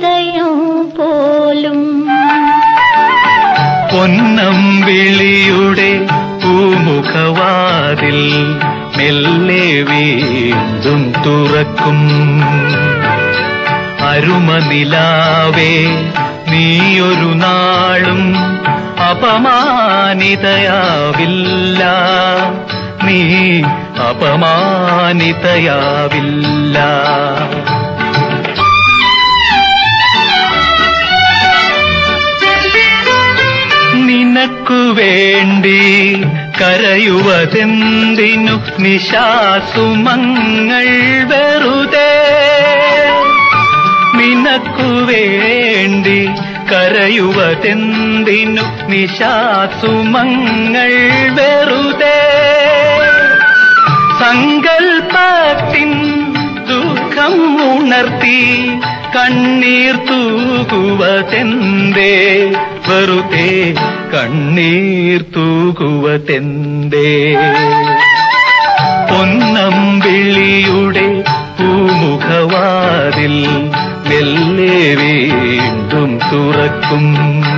ഹൃദയം പോലും പൊന്നമ്പിളിയുടെ പൂമുഖവാതിൽ മെല്ലെ വീണ്ടും തുറക്കും അരുമനിലാവേ നീയൊരു നാളും അപമാനിതയാവില്ല നീ അപമാനിതയാവില്ല നിനക്കു വേണ്ടി കരയുവതെന്തിനു നിശാസുമങ്ങൾ വെറുതെ നിനക്കു വേണ്ടി കരയുവതെന്തിനു നിശാസുമങ്ങൾ വെറുതെ സങ്കൽപ്പത്തിൻ ദുഃഖം ഉണർത്തി കണ്ണീർ തൂകുവതെന്തേ വെറുതെ കണ്ണീർ തൂകുവതെന്തേ പൊന്നമ്പിളിയുടെ പൂമുഖവാതിൽ മെല്ലെ വീണ്ടും തുറക്കും